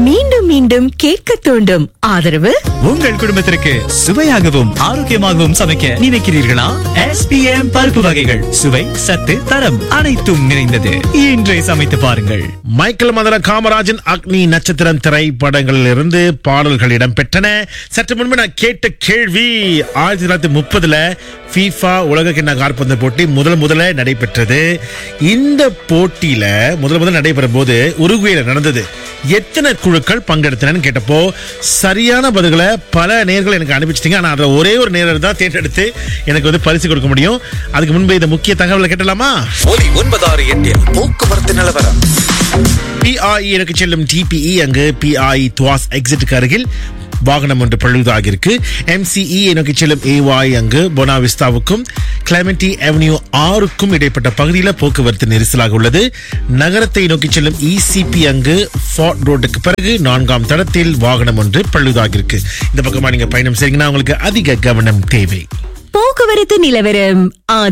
மீண்டும் மீண்டும் கேட்க தூண்டும் ஆதரவு உங்கள் குடும்பத்திற்கு சுவையாகவும் ஆரோக்கியமாகவும் சமைக்க நினைக்கிறீர்களா எஸ்பிஎம் பருப்பு வகைகள் சுவை சத்து தரம் அனைத்தும் நிறைந்தது இன்றை சமைத்து பாருங்கள் மைக்கேல் மதன காமராஜன் அக்னி நட்சத்திரம் திரைப்படங்களில் இருந்து பாடல்கள் இடம்பெற்றன சற்று முன்பு நான் கேட்ட கேள்வி ஆயிரத்தி தொள்ளாயிரத்தி முப்பதுல ஃபீஃபா உலக கிண்ண கால்பந்து போட்டி முதல் முதல்ல நடைபெற்றது இந்த போட்டியில முதல் முதல் நடைபெறும் போது உருகுவேல நடந்தது எத்தனை குழுக்கள் பங்கெடுத்தனன்னு கேட்டப்போ சரியான பதில்களை பல நேர்கள் எனக்கு அனுப்பிச்சிட்டீங்க ஆனா அதுல ஒரே ஒரு நேரர் தான் தேர்ந்தெடுத்து எனக்கு வந்து பரிசு கொடுக்க முடியும் அதுக்கு முன்பு இந்த முக்கிய தகவலை கேட்டலாமா ஒலி ஒன்பதாறு எட்டில் போக்குவரத்து நிலவரம் பிஐஇ எனக்கு செல்லும் டிபிஇ அங்கு பிஐஇ துவாஸ் எக்ஸிட்டுக்கு அருகில் வாகனம் ஒன்று பழுதாகி இருக்கு எம்சிஇ நோக்கி செல்லும் ஏவாய் அங்கு பொனாவிஸ்தாவுக்கும் கிளமெண்டி அவென்யூ ஆறுக்கும் இடைப்பட்ட பகுதியில் போக்குவரத்து நெரிசலாக உள்ளது நகரத்தை நோக்கி செல்லும் இசிபி அங்கு ஃபார்ட் ரோட்டுக்கு பிறகு நான்காம் தடத்தில் வாகனம் ஒன்று பழுதாகி இருக்கு இந்த பக்கமா நீங்க பயணம் செய்றீங்கன்னா உங்களுக்கு அதிக கவனம் தேவை போக்குவரத்து நிலவரம் ஆதரவு